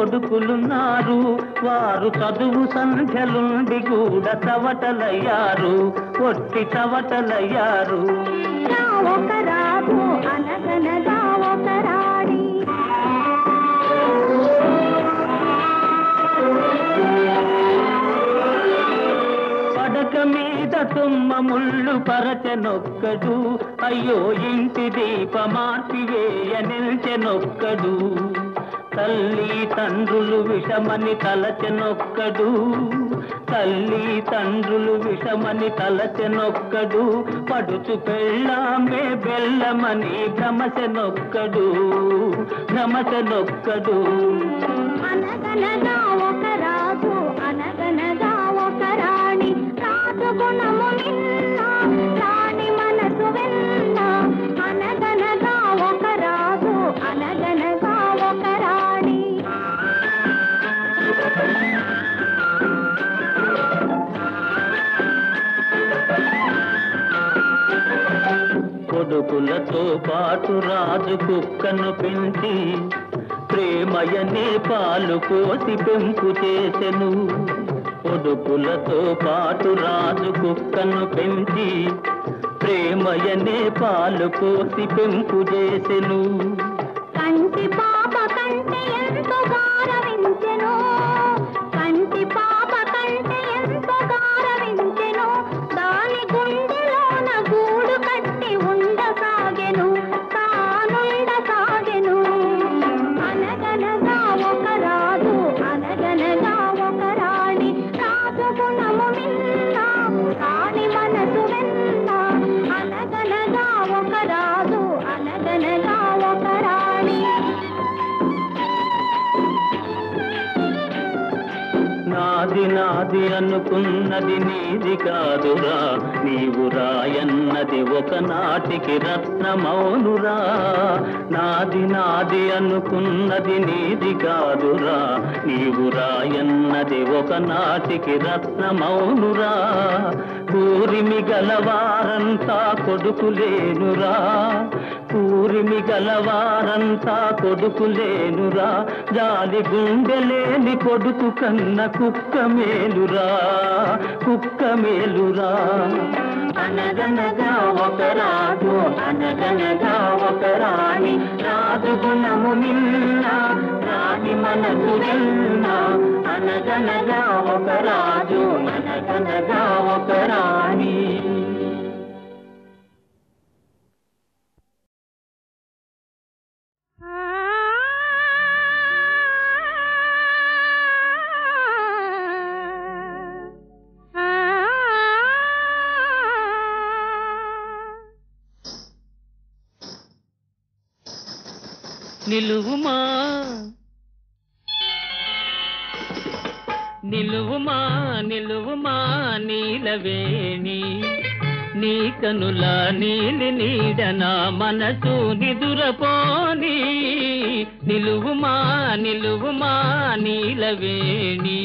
కొడుకులున్నారు వారు చదువు సంఖ్యలుండి కూడా చవటలయ్యారు ఒట్టి చవటలయ్యారు నా ఒక రాజు అనగనగా ఒక రాణి పడక మీద తుమ్మ ముళ్ళు పరచనొక్కడు అయ్యో ఇంటి దీపమార్పివేయ నిల్చెనొక్కడు తల్లి తండ్రులు విషమని తలచెనొక్కడు తల్లి తండ్రులు విషమని తలచెనొక్కడు పడుచు పెళ్ళామే బెల్లమని భ్రమసెనొక్కడు భ్రమసెనొక్కడు అనగనగా ఒక రాజు అనగనగా ఒక రాణి రాజు గుణము నిన్న రాణి మనసు వెన్న అనగనగా ఒక రాజు అనగనగా ఒక రాణి కొడుకులతో పాటు రాజు కుక్కను పెంచి ప్రేమయనే పాలు కోసి పెంపు చేసెను కొడుకులతో పాటు రాజు కుక్కను పెంచి ప్రేమయనే పాలు కోసి పెంపు చేసెను కంటి పాప కంటే ఎంతో గారవించెను కంటి పాప కంటే ఎంతో గారవించెను దాని గుండెలోన గూడు కట్టి ఉండసాగెను తానుండసాగెను అనగనగా ఒక రాజు అనగనగా ఒక రాణి రాజు గుణము మిన్న రాణి మనసు వెన్న అనగనగా ఒక రాజు అనగనగా ఒక రాణి నాది నాది అనుకున్నది నీది కాదురా నీవు రాయన్నది ఒకనాటికి రత్నమౌనురా నాది నాది అనుకున్నది నీది కాదురా నీవు రాయన్నది ఒకనాటికి రత్నమౌనురా కూరిమి గలవారంతా కొడుకులేనురా కూరిమి గలవారంతా కొడుకులేనురా జాలి గుండెలేని కొడుకు కన్న కుక్క మేలురా కుక్క మేలురా అనగనగా ఒక రాజు అనగనగా ఒక రాణి రాజు గుణము నిన్న రాణి మనసు నిన్న అనగనగా ఒక రాజు అనగనగా ఒక రాణి నిలువుమా నిలువుమా నిలువుమా నీలవేణి నీ కనుల నీలి నీడన మనసు నిదురపోని నిలువుమా నిలువుమా నీలవేణి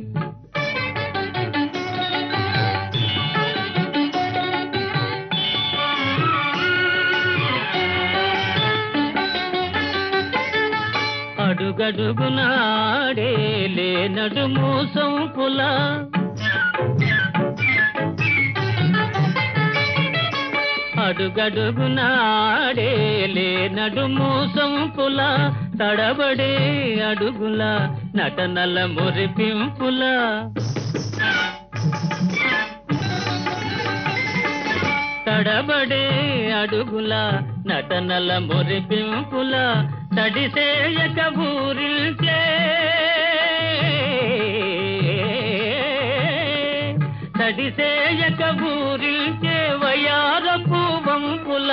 అడుగడుగునాడే నడుము సొంపుల అడుగడుగునాడే నడుము సొంపుల తడబడే అడుగుల నటనల మురిపింపుల తడబడే అడుగుల నటనల మురిపింపుల తడిసేయక ఊరిల్చే తడిసేయక ఊరిల్చే వయారపు వంపుల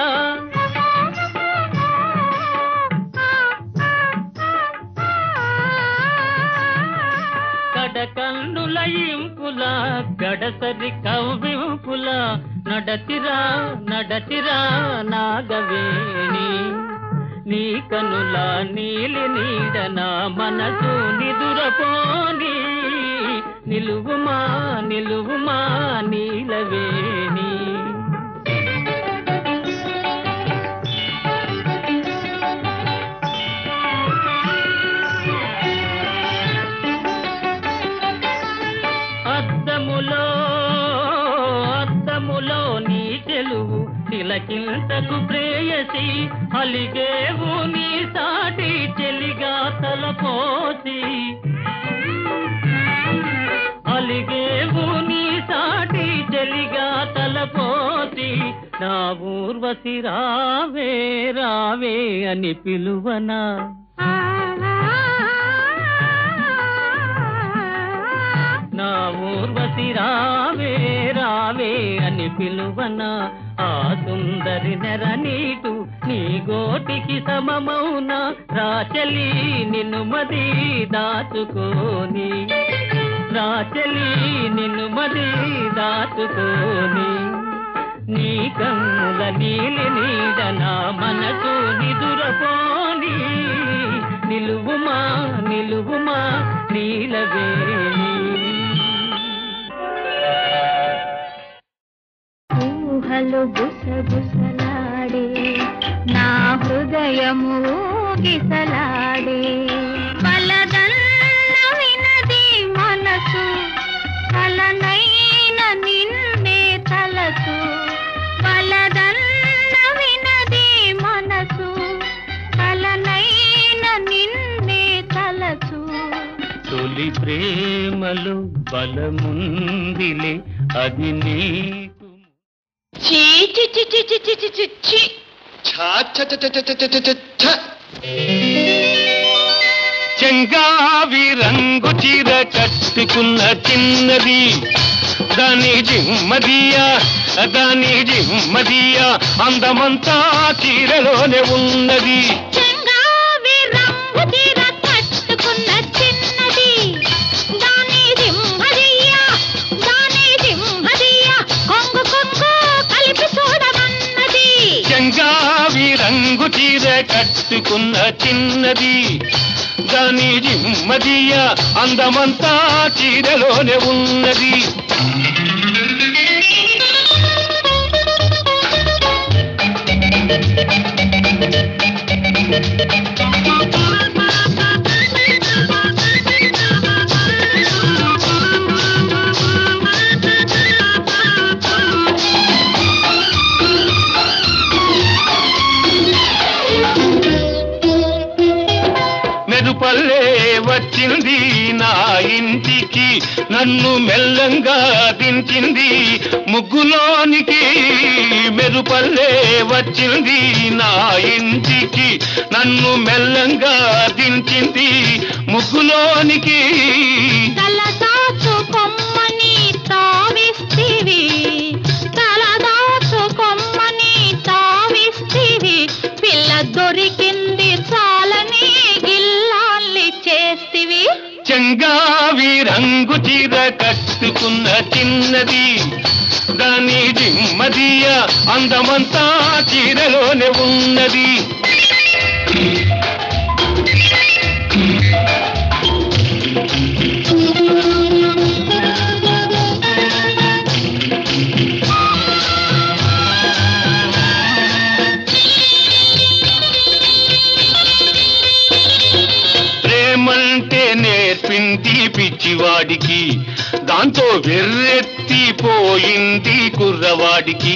కడకన్నుల ఇంపుల గడసరి కవ్వింపుల నడతిరా నడతిరా నాగవేణి నీ కనుల నీలి నీడన మనసు నిదురపోని నిలువుమా నిలువుమా నీలవేణి చెలువు తిలకింతకు ప్రేయసి అలిగేవు నీ సాటి చెలిగా తలపోసి అలిగేవు నీ సాటి చెలిగా తలపోసి నా ఊర్వశి రావే రావే అని పిలువనా నా ఊర్వశి రావే రావే అని పిలువన ఆ సుందరి నెర నీటు నీ గోటికి సమమౌన రాచలి నిన్ను మది దాచుకోని రాచలి నిన్ను మది దాచుకోని నీ కన్నుల నీలి నీడ నా మనసు నిదురపోని నిలువుమా నిలువుమా నీలవేణి ఊహలు గుసగుసలాడే నా హృదయము గిసలాడే బలదన్న వినది మనసు కలనైన నిన్నే తలసు బలదన్న వినది మనసు కలనైన నిన్నే తలసు తొలి ప్రేమలు బలముందిలే అది నీకు చీ చి చి చి చి చి చి చి చి ఛ ఛ ఛ ఛ ఛ ఛ ఛ ఛ. చెంగావి రంగు చీర కట్టుకున్న చిన్నది దాని జిమ్మదియా దాని జిమ్మదియా అందమంతా చీరలోనే ఉన్నది చెంగావి రంగు చీర కట్టుకున్న చిన్నది దాని సింహదియ్య దాని సింహదియ్య కొంగు కొంగు కలిపి చూడమన్నది చెంగావి రంగు చీర కట్టుకున్న చిన్నది దాని జిమ్మదియా అందమంతా చీరలోనే ఉన్నది మెరుపల్లే వచ్చింది నా ఇంటికి నన్ను మెల్లంగా దించింది ముగ్గులోనికి మెరుపల్లే వచ్చింది నా ఇంటికి నన్ను మెల్లంగా దించింది ముగ్గులోనికి తలదాచు కొమ్మని తావిస్తివి తలదాచు కొమ్మని తావిస్తివి పిల్ల దొరికింది చాలని గిల్లాల్ని చేస్తివి చెంగావి రంగు చీర కట్టుకున్న చిన్నది దాని దిమ్మదియ అందమంతా చీరలోనే ఉన్నది ప్రేమంటే నేర్పింది పిచ్చివాడికి దాంతో వెర్రెత్తిపోయింది కుర్రవాడికి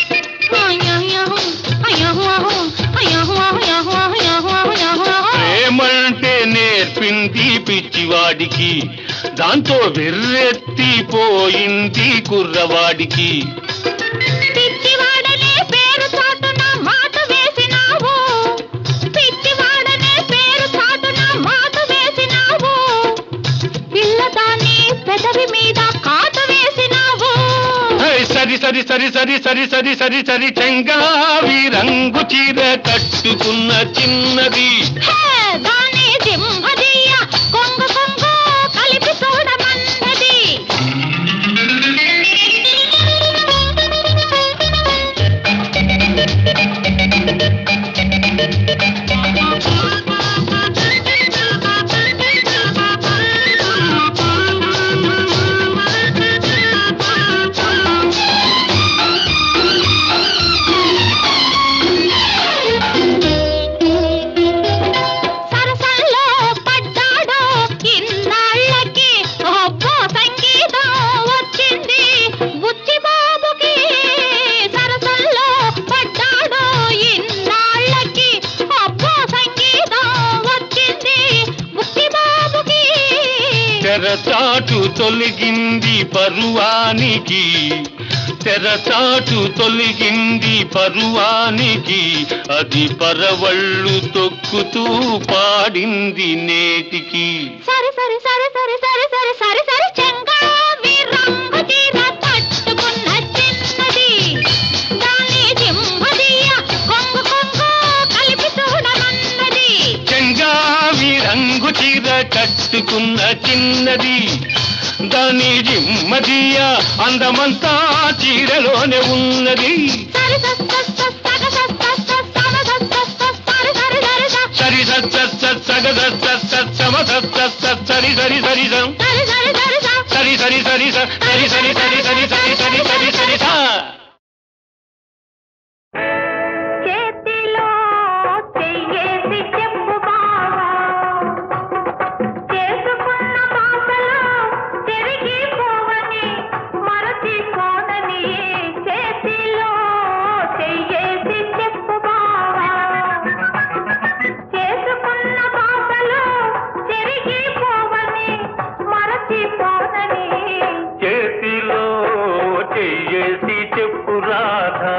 ప్రేమంటే నేర్పింది పిచ్చివాడికి దాంతో వెర్రెత్తిపోయింది కుర్రవాడికి పిచ్చివాడనే పేరు చాటున మాట వేసినావు పిచ్చివాడనే పేరు చాటున మాట వేసినావు పిల్లదాన్ని పెదవి మీద కాట వేసినావు హై, సరి సరి సరి సరి సరి సరి సరి సరి చెంగావి రంగు చీర కట్టుకున్న చిన్నది హే, దాని సింహదియ్య కొంగు కొంగు కలిపి చూడమన్నది తెరచాటు తొలగింది పరువానికి తెరచాటు తొలగింది పరువానికి అది పరవళ్ళు తొక్కుతూ పాడింది నేటికి సరి సరి సరి సరి సరి సరి సరి సరి చెంగావి రంగు చీర కట్టుకున్న చిన్నది దాని జింహదియ కొంగు కొంగు కలిపి చూడమన్నది చెంగావి రంగు చీర కట్టుకున్న చిన్నది దాని జిమ్మదియ అందమంతా చీరలోనే ఉన్నది సరి సస్ సస్ సస్ సగ సస్ సస్ సస్ సమ సస్ సస్ సస్ సరి సరి సరి స సరి సత్ సత్ సత్ సగ సత్ సత్ సత్ సమ సత్ సత్ సత్ సరి సరి సరి సం సరి సరి సరి స సరి సరి సరి స సరి సరి సరి సరి సరి సరి సరి సరి స చేతిలో చెయ్యేసి చెప్పు బావా చేసుకున్న బాసలో చెరిగిపోవని మరచిపోనని చేతిలో చెయ్యేసి చెప్పు బావా చేసుకున్న బాసలో చెరిగిపోవని మరచిపోనని చేతిలో చెయ్యేసి చెప్పు రాధా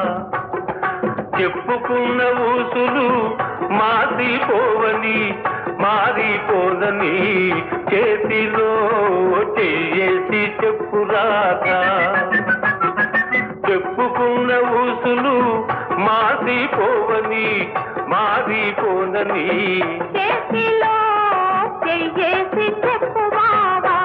చెప్పుకున్న ఊసులు మారిపోవని మారిపోదని చేతిలో చెయ్యేసి చెప్పు రాధా చెప్పుకున్న ఊసులు మారిపోవని మారిపోనని చేతిలో చెయ్యేసి చెప్పు బావా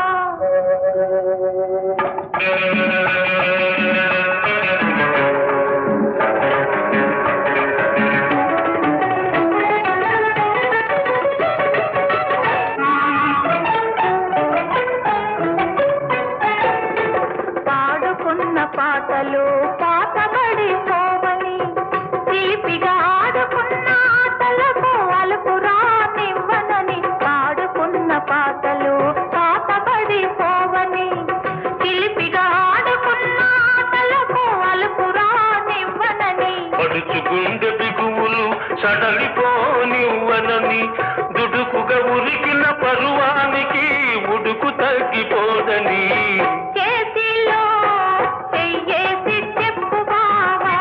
పాడుకున్న పాటలు పాతబడి పోవని తీపిగా ఆడుకున్న ఆటలకు అలుపు రానివ్వనని పాడుకున్న పాటలు పాతబడి పోవని చిలిపిగా ఆడుకున్న ఆటలకు అలుపు రానివ్వనని పడుచుగుండె బిగువులు సడలిపోనివ్వనని దుడుకుగా ఉరికిన పరువానికి ఉడుకు తగ్గిపోదని చేతిలో చెయ్యేసి చెప్పు బావా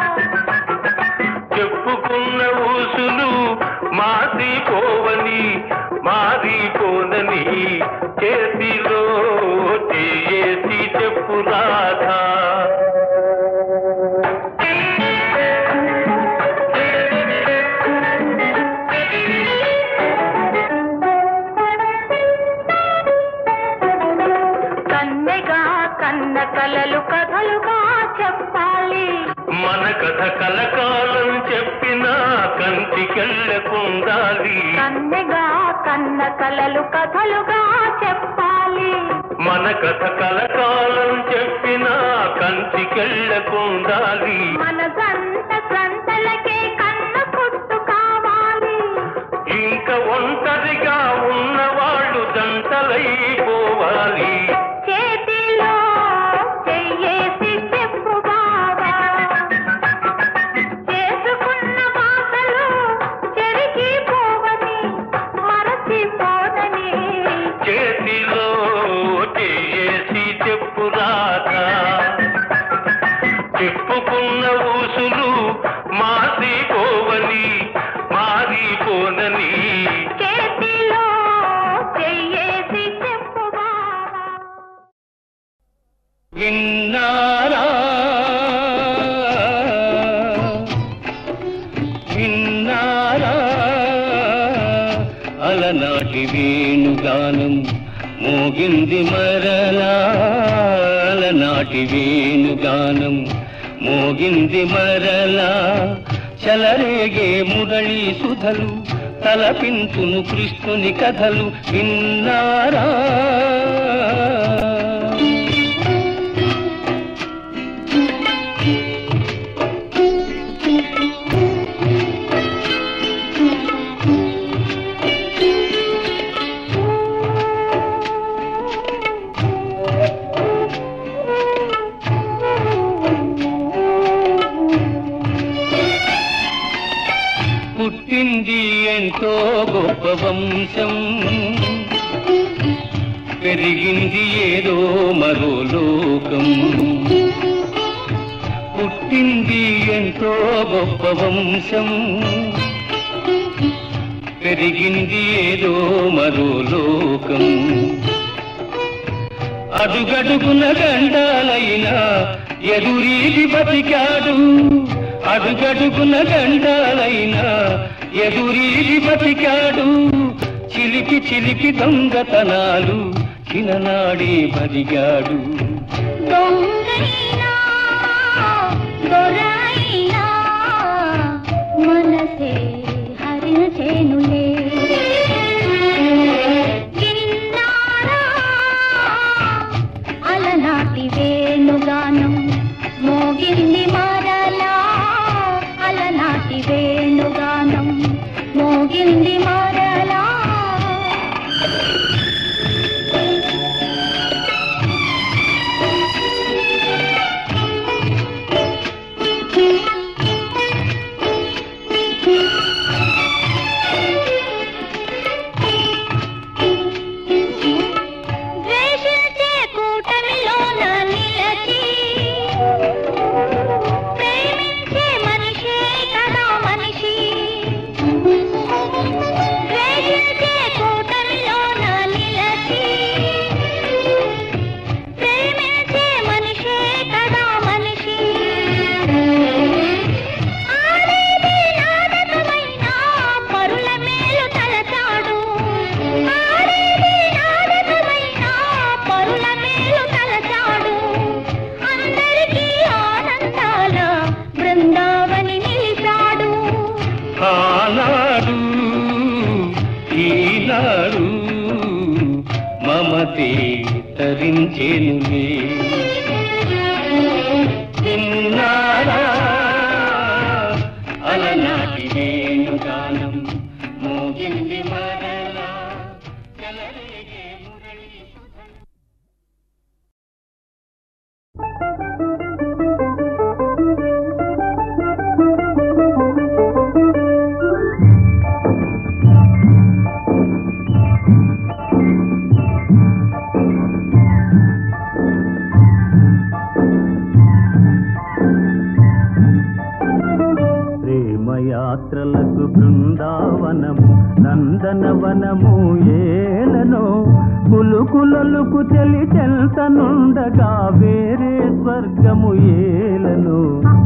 చెప్పుకున్న ఊసులు మారిపోవని మారిపోనని చేతిలో చేసి చెప్పు రాధా కన్నెగా కన్న కలలు కథలుగా చెప్పాలి మన కథ కలకాలం చెప్పినా కంటికెళ్ళకుండాలి కన్నెగా కన్న కలలు కథలుగా చెప్పాలి మన కథ కలకాలం చెప్పినా కంటికెళ్ళకుండాలి మన సంత సంతలకే కన్న పుట్టు కావాలి ఇంకా ఒంటరిగా ఉన్నవాళ్ళు జంటలైపోవాలి చేతిలో చెయ్యేసి చెప్పు బావా చేసుకున్న బాసలు చెరిగిపోవని మరచిపోదని చేతిలో చేసి చెప్పు రాధా చెప్పుకున్న ఊసులు మారిపోవని మారిపోనని చేతిలో చెయ్యేసి చెప్పు బావా విన్నారా విన్నారా అలనాటి వేణుగానం మోగింది మరలా అలనాటి వేణుగానం మోగింది మరలా చలరేగే మురళి సుధలు తలపించును కృష్ణుని కథలు విన్నారా పుట్టింది ఎంతో గొప్ప వంశం పెరిగింది ఏదో మరో లోకం పుట్టింది ఎంతో గొప్ప వంశం పెరిగింది ఏదో మరో లోకం అడుగడుగున గండాలైనా ఎదురీది బతికాడు అడుగడుగున గండాలైనా ఎదురీది బతికాడు చిలిపి చిలిపి దొంగతనాలు చిన్ననాడే బదిగాడు దొంగైనా దొరైనా మనసే హరించేనులే విన్నారా అలనాటి వేణుగానం మోగింది మరలా అలనాటి వేణుగానం మోగింది మరలా ద్వేషించే కూటమిలోన నిలచి ప్రేమించే మనిషే కదా మనిషి ద్వేషించే కూటమిలోన నిలచి ప్రేమించే మనిషే కదా మనిషి ఆడేది నాటకమైనా పరుల మేలు తలచాడు ఆడేది నాటకమైనా పరుల మేలు తలచాడు అందరికీ ఆనందాల బృందావని నిలిచాడు ఆనాడు ఈనాడు మమతే తరించేనులే విన్నారా అలనాటి వేణుగానం మోగింది మరలా చెలరేగే మురళి సుధ ప్రేమయాత్రలకు బృందావనము నందనవనము ఏలనో కులుకులలుకు చెలి చెల్తనుండగా వేరే స్వర్గము ఏలను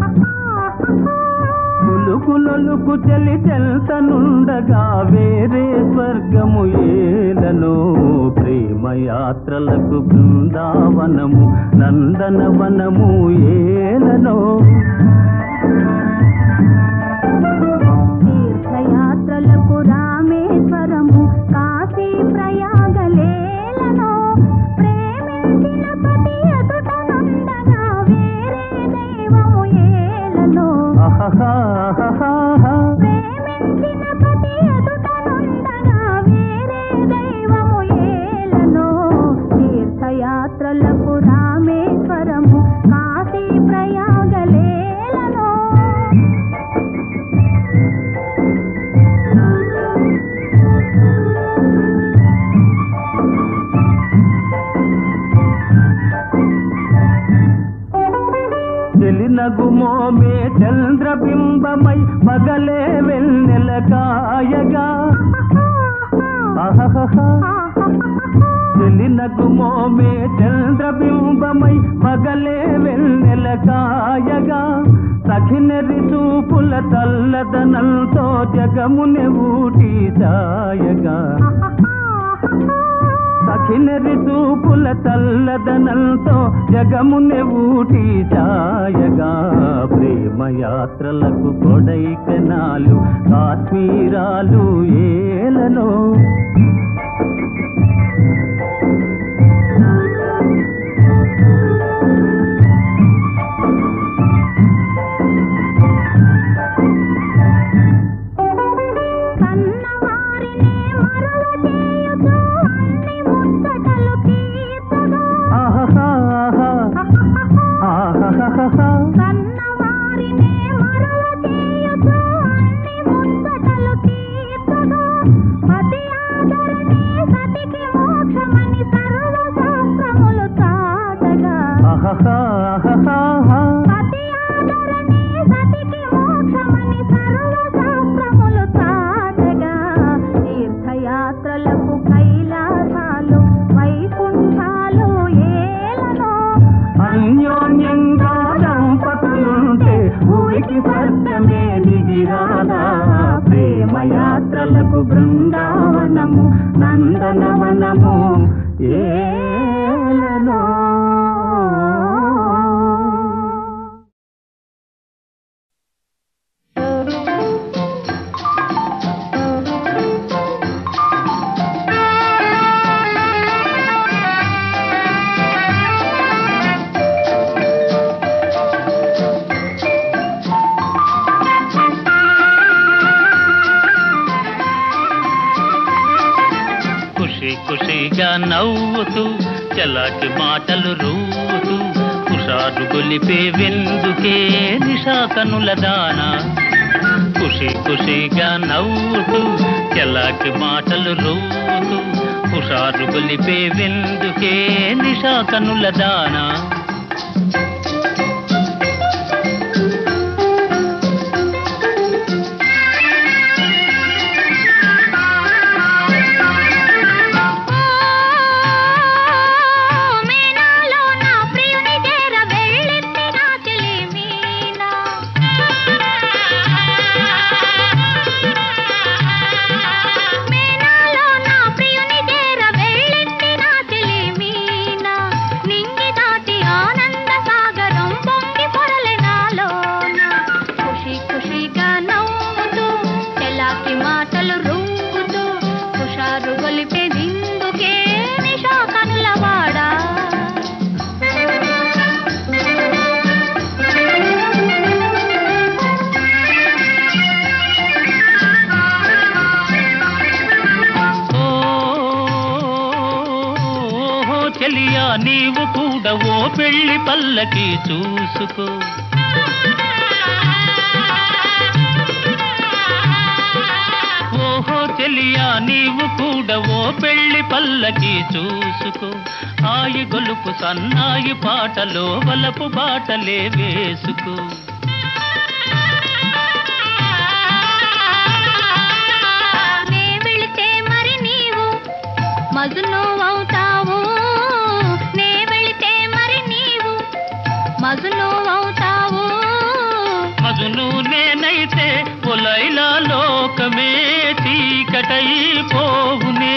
కులుకులలుకు చెలి చెల్తనుండగా వేరే స్వర్గము ఏలను ప్రేమయాత్రలకు బృందావనము నందనవనము ఏలనో తీర్థయాత్రలకు రామేశ్వరము కాశీ ప్రయాగలేలను ప్రేమించిన పతి ఎదుటనుండగా వేరే దైవము ఏలను ఆహాహాహాహా. ప్రేమించిన పతి ఎదుటనుండగా వేరే దైవము ఏలను తీర్థయాత్రలకు రామేశ్వరము కాశీ ప్రయాగలేలను చెలినగుమోమే చంద్రబింబమై పగలే వెన్నెల కాయగా ఆహాహాహా. చెలినగుమోమే చంద్రబింబమై పగలే వెన్నెల కాయగా సఖినరి చూపుల తల్లదనంతో జగముని ఊటి సాయగా సఖినరి చూపుల తల్లదనంతో జగముని ఊటి ఛాయగా ప్రేమయాత్రలకు కొడైకెనాలు కాశ్మీరాలు ఏలనో కన్నవారినే మరువ చేయుచు అన్ని ముచ్చటలు తీర్చగా ఆహాహాహా. ఆహాహాహా. కన్నవారినే మరువ చేయుచు అన్ని ముచ్చటలు తీర్చగా పతి ఆదరణే సతి ఆదరణే సతికి మోక్షమని సర్వశాస్త్రములు చాటగా తీర్థయాత్రలకు కైలాసాలు వైకుంఠాలు ఏలనో అన్యోన్యంగా దంపతులుంటే ఊరికి స్వర్గమే దిగిరాదా ప్రేమయాత్రలకు బృందావనము నందనవనము ఏలనో ఖుషి ఖుషిగా నవ్వుతూ చలాకి మాటలు రూతూ హుషారు గొలిపే వెందుకే నిషా కనుల దానా ఖుషి ఖుషిగా నవ్వుతూ చలాకి మాటలు రూతూ హుషారు గొలిపే వెందుకే నిషా కనుల దానా మీనాలో నా ప్రియుని చేర వెళ్ళింది నా చెలి మీనా మీనాలో నా ప్రియుని చేర వెళ్ళింది నా చెలి మీనా నింగి దాటి ఆనంద సాగరం పొంగి పొరలే నాలోన ఖుషి ఖుషిగా నవ్వుతూ చెలాకి మాటలు రుంగుతూ హుషారు గొలిపే దిందుకే నిషా కనులవాడా ఓహో చెలియా నీవు కూడా ఓ పెళ్లి పల్లకి చూసుకో ఓహో చెలియా నీవు కూడా ఓ పెళ్లి పల్లకి చూసుకో హాయి గొలుపు సన్నాయి పాటలో వలపు బాటలే వేసుకో నే వెళితే మరి నీవు మజును అవుతావు నే వెళితే మరి నీవు మజును అవుతావు మగును నేనైతే పొలైలా లోకమే చీకటై పోవునే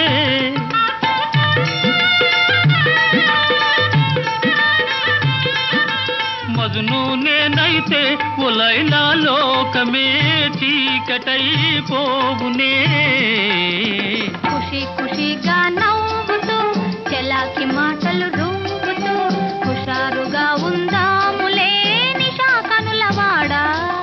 మగును నేనైతే పొలైలా లోకమే చీకటై పోవునే ఖుషి ఖుషిగా నవ్వుతూ చెలాకి మాటలు రుంగుతూ హుషారుగా ఉందాములే నిషా కనులవాడా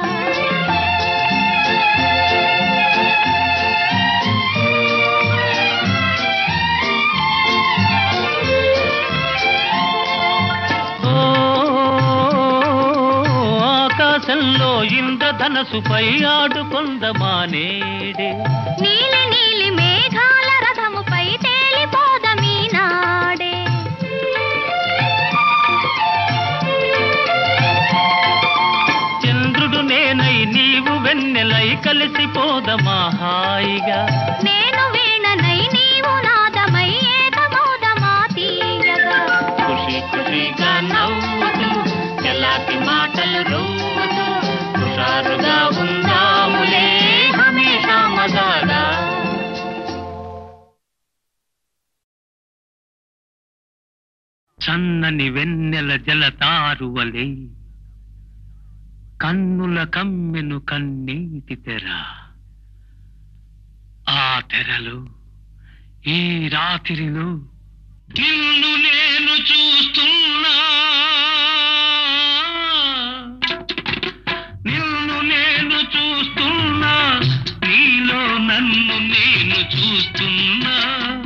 ఓ ఆకాశంలో ఇంద్రధనసుపై ఆడుకొందమానేడే నీలి నీలి మేఘాల రథముపై తేలిపోదమీ నాడే చంద్రుడు నేనై నీవు వెన్నెలై కలిసిపోదమా హాయిగా నేను వీణనై నీవు నాదమై ఏకమౌదమా తీయగా ఖుషి ఖుషిగా నవ్వుతూ ఎలాంటి మాటలు రూతూ హుషారుగా ఉందాములే హమేషా మజాగా చన్నని వెన్నెల జలతారువలే కన్నుల కమ్మెను కన్నీటి తెర ఆ తెరలో ఈ రాత్రిలో నిన్ను నేను చూస్తున్నా నిన్ను నేను చూస్తున్నా నీలో నన్ను నేను చూస్తున్నా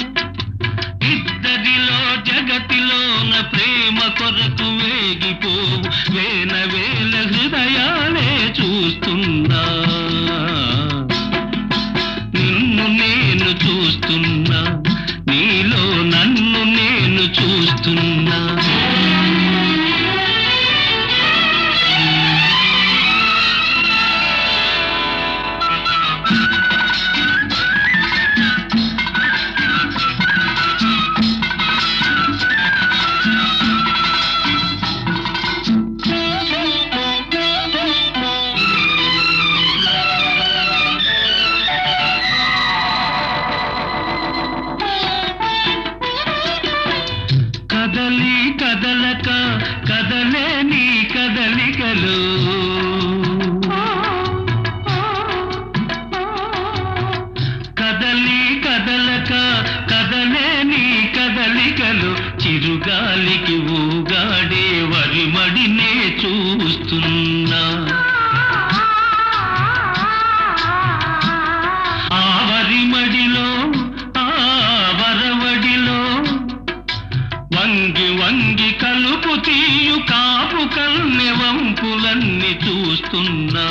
ఇద్దరిలో జగతిలోన ప్రేమ కొరకు వేగిపోవు వేల వేల హృదయాలే చూస్తున్నా నిన్ను నేను చూస్తున్నా నీలో నన్ను నేను చూస్తున్నా వలపులన్నీ చూస్తున్నా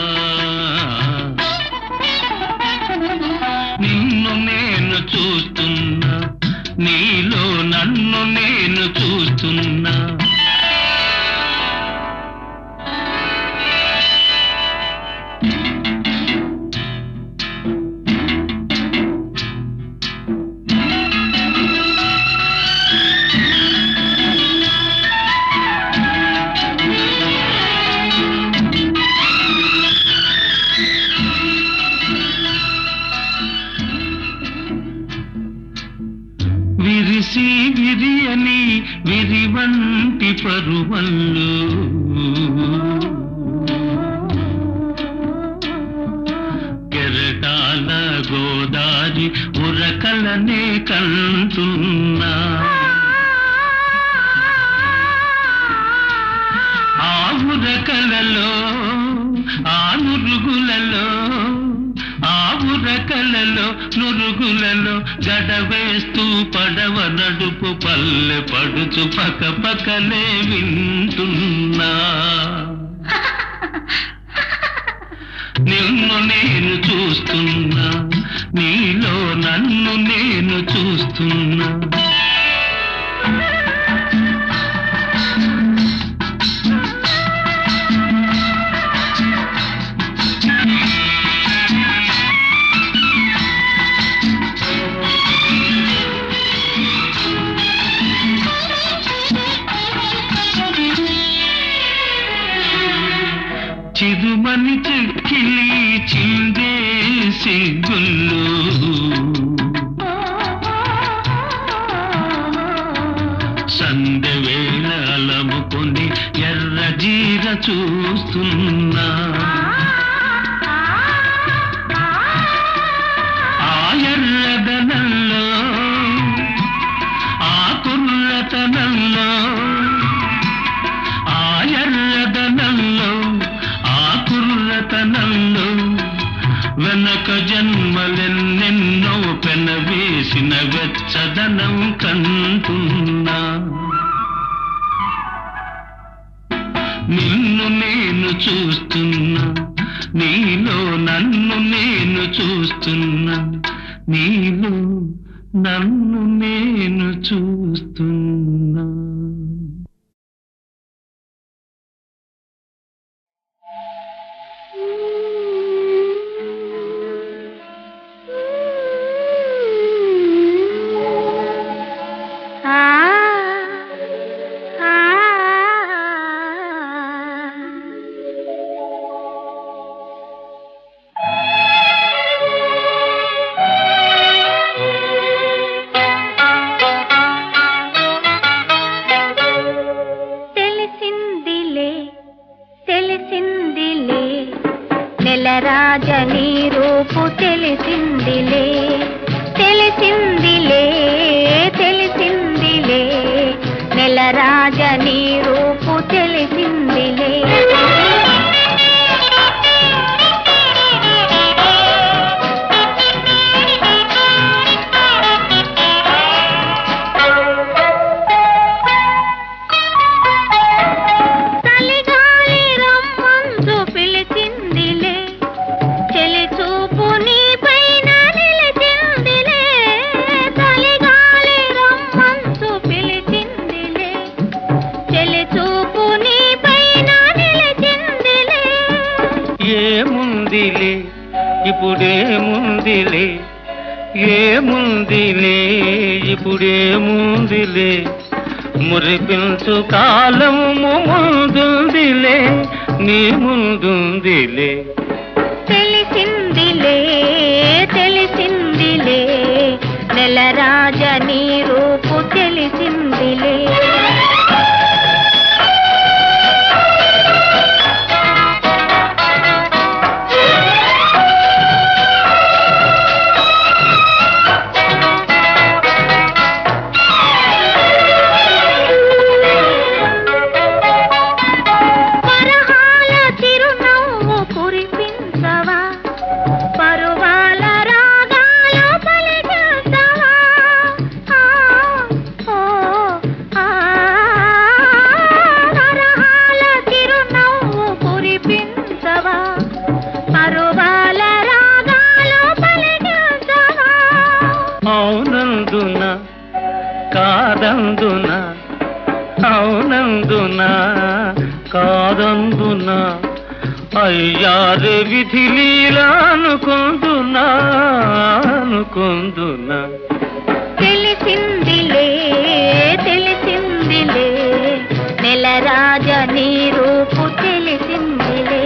నిన్ను నేను చూస్తున్నా నీలో నన్ను నేను చూస్తున్నా విరిసి విరియని విరివంటి పరువల్లు కెరటాల గోదారి ఉరకలనే కంటున్నా ఆ ఉరకలలో ఆ నురుగులలో ఆ ఉరకలలో నురుగులలో గడవేస్తూ పడవ నడుపు పల్లె పడుచు పక పకలే వింటున్నా నిన్ను నేను చూస్తున్నా నీలో నన్ను నేను చూస్తున్నా చిరుమని చెక్కిలి చిందేసి గుల్లు సందె వేళ అలముకొని ఎర్ర జీర చూస్తున్నా ఆ ఎర్రదనంలో ఆ కుర్రతనంలో ఆ ఎర్రదనంలో ఆ కుర్రతనంలో వెనక జన్మలెన్నెన్నో పెనవేసిన వెచ్చదనం కంటున్నా నిన్ను నేను చూస్తున్నా నీలో నన్ను నేను చూస్తున్నా నీలో నన్ను నేను చూస్తున్నా ఆ ఆ తెలిసిందిలే తెలిసిందిలే నెలరాజని రూపు తెలిసిందిలే తెలిసిందిలే తెలిసిందిలే నెలరాజని రూపు తెలిసిందిలే చలిగాలి రమ్మందు పిలిచిందిలే చెలి చూపు నీ పైన నిలిచిందిలే చలిగాలి రమ్మందు పిలిచిందిలే చెలి చూపు నీ పైన నిలిచిందిలే ఏముందిలే ఇప్పుడేముందిలే ఏముందిలే ఇప్పుడేముందిలే మురిపించు కాలము ముందుందిలే నీ ముందుందిలే తెలిసిందిలే తెలిసిందిలే నెలరాజ నీ రూపు తెలిసిందిలే పరహాల చిరునవ్వు కురిపించవా పరువాల రాగాలు పలికించవా ఆ, ఓ, ఆ, అవునందున అవునందున కాదందున అయ్యారే విధి లీలా అనుకుందునా అనుకుందునా తెలిసిందిలే తెలిసిందిలే నెల రాజ నీ రూపు తెలిసిందిలే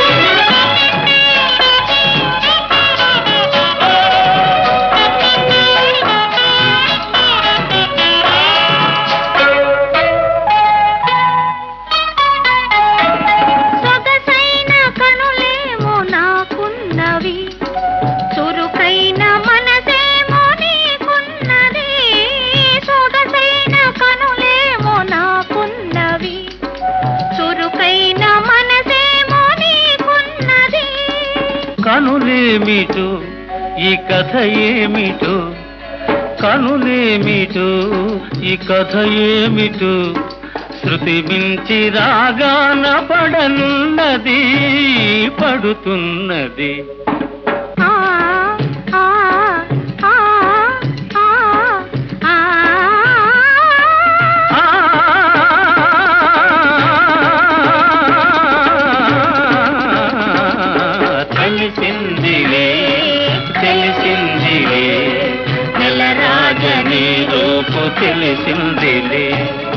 సొగసైన కనులేమో నాకున్నవి చురుకైన మనసేమో నీకున్నది సొగసైన కనులేమో నాకున్నవి చురుకైన మనసేమో నీకున్నది కనులేమిటో ఈ కథ ఏమిటో కనులేమిటో ఈ కథ ఏమిటో శృతి మించి రాగాన పడనున్నది పడుతున్నది ఆ ఆ ఆ ఆ ఆ ఆ తెలిసిందిలే తెలిసిందిలే నెల రాజని రూపు తెలిసిందిలే